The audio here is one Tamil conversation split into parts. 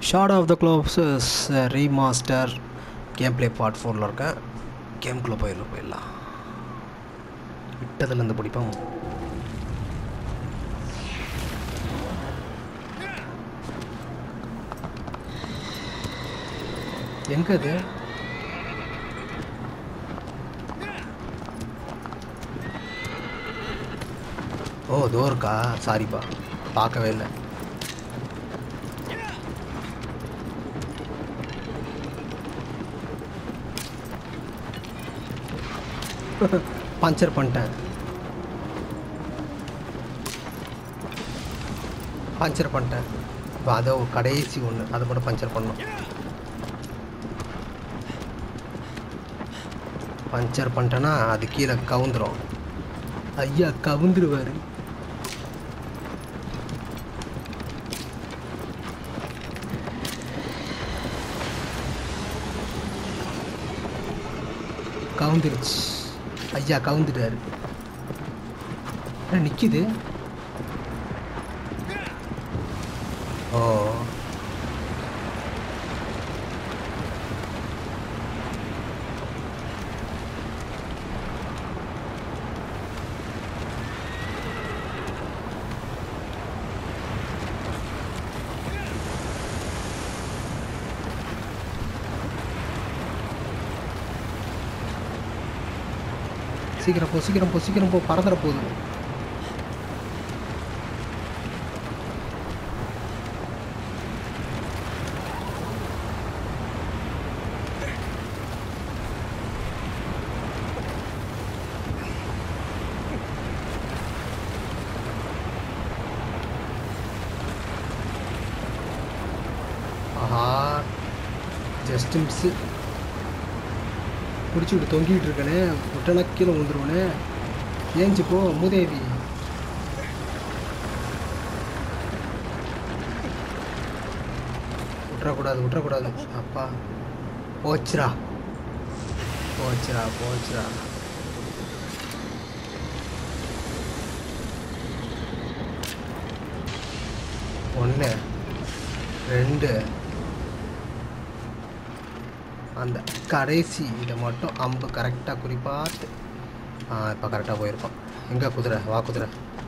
short of the Colossus remaster gameplay part ஃபோரில் இருக்கேன் கேம்குள்ளே போயிடலாம் போயிடலாம் விட்டதுலேருந்து பிடிப்போம் எங்கே அது ஓ தோ இருக்கா சாரிப்பா பார்க்கவே இல்லை பஞ்சர் பண்ணிட்டேன் பஞ்சர் பண்ணிட்டேன் இப்போ அதை ஒரு கடைசி ஒன்று அதை மட்டும் பஞ்சர் பண்ணோம் பஞ்சர் பண்ணிட்டேன்னா அது கீழே கவுந்துரும் ஐயா கவுந்துருவார் கவுந்துருச்சு ஐயா கவுந்துட்டாரு என்ன நிற்கிது ஓ சீக்கிரம் போ சீக்கிரம் போ சீக்கிரம் போ பறந்துட போகுது ஆஹா ஜஸ்ட் மிஸ்ஸு பிடிச்சி விட்டு தொங்கிட்டு இருக்கனே விட்டனா கீழே விழுந்துருவனே ஏஞ்சி போ மூதேவி விட்டுறக்கூடாது விட்டுறக்கூடாது அப்பா போச்சுரா போச்சுரா போச்சுரா ஒன்று ரெண்டு அந்த கடைசி இதை மட்டும் அம்பு கரெக்டாக குறிப்பாத்து ஆ இப்போ கரெக்டாக போயிருப்பான் எங்கே குதிரை வா குதிரை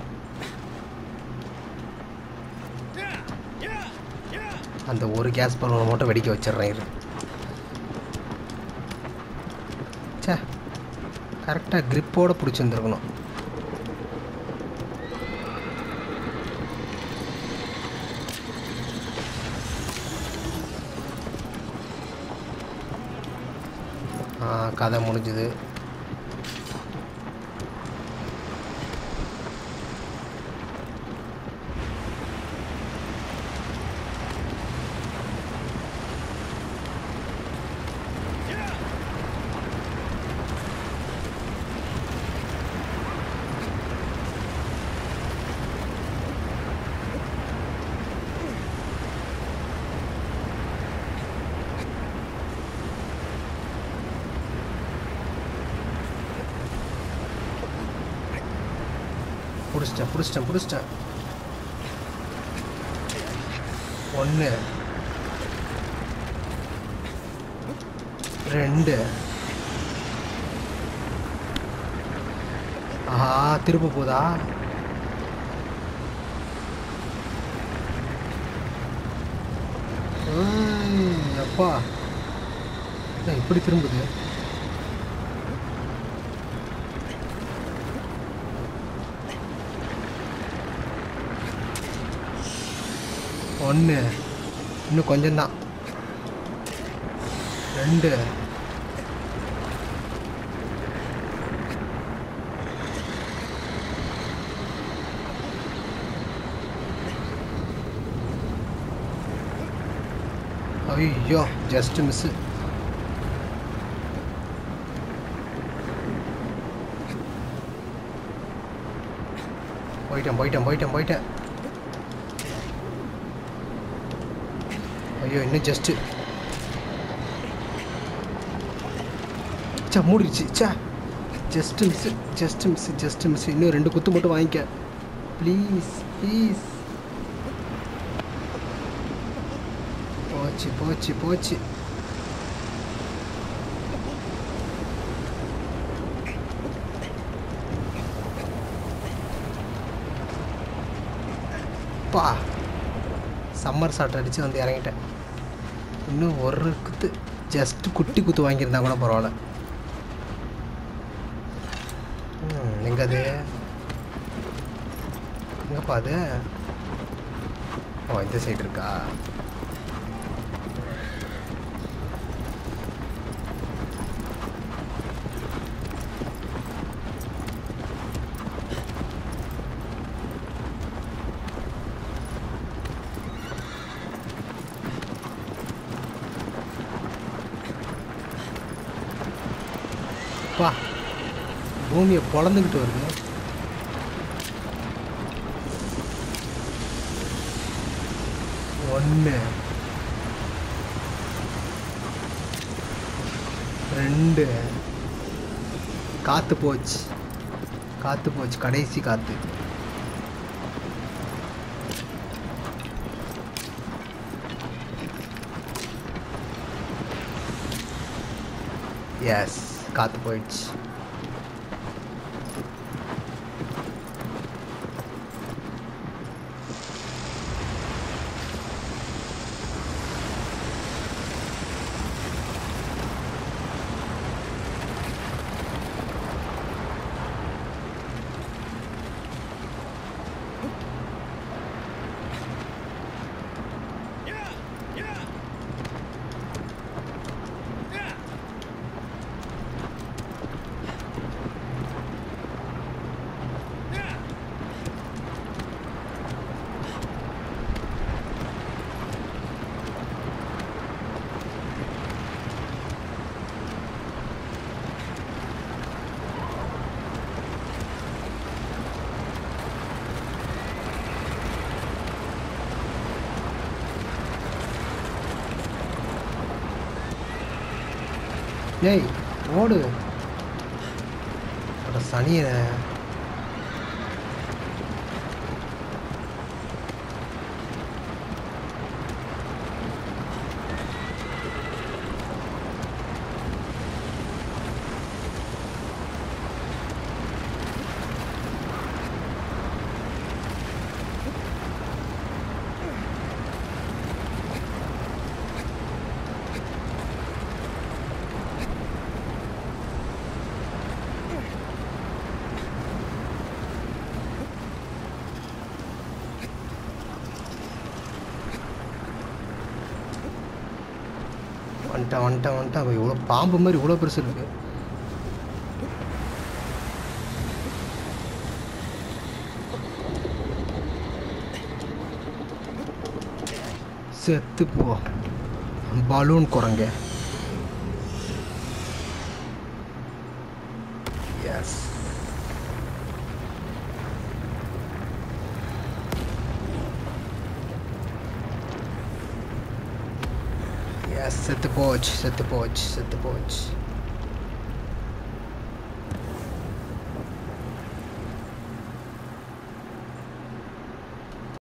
அந்த ஒரு கேஸ் பலூனை மட்டும் வெடிக்க வச்சிடுறேன் இரு சே கரெக்டாக க்ரிப்போடு பிடிச்சிருந்துருக்கணும் ஆ, கதை முடிஞ்சுது பிடிச்சிட்டேன் பிடிச்சிட்டேன் பிடிச்சிட்டேன் ஒன்று ரெண்டு ஆஹா திரும்ப போதா ஏய், அப்பா என்ன இப்படி திரும்புது ஒன்று இன்னும் கொஞ்சம்தான் ரெண்டு ஐயோ ஜஸ்ட் மிஸ்ஸு போயிட்டேன் போயிட்டேன் போயிட்டேன் போயிட்டேன் ஐயோ இன்னும் ஜஸ்ட்டு சா மூடிடுச்சு சா just miss just miss just miss இன்னும் ரெண்டு குத்து மட்டும் வாங்கிக்க ப்ளீஸ் ப்ளீஸ் போச்சு போச்சு போச்சு பா சம்மர் ஷாட் அடித்து வந்து இறங்கிட்டேன் இன்னும் ஒரு குத்து ஜஸ்ட் குட்டி குத்து வாங்கியிருந்தா கூட பரவாயில்ல ம், எங்க அது எங்கப்பா அது ஓ இந்த சைடு இருக்கா பா பூமியை பொழந்துக்கிட்டு வருது ஒன்று ரெண்டு காற்று போச்சு காற்று போச்சு கடைசி காற்று எஸ் காற்று போயிடுச்சு ஏய் ஓடு அட சனிய வந்துட்டேன் வந்துட்டேன் வந்துட்டேன் அவன் இவ்வளோ பாம்பு மாதிரி இவ்வளோ பெருசு இருக்கு செத்து போ பலூன் குரங்க எஸ் எஸ் செத்து போச்சு செத்து போச்சு செத்து போச்சு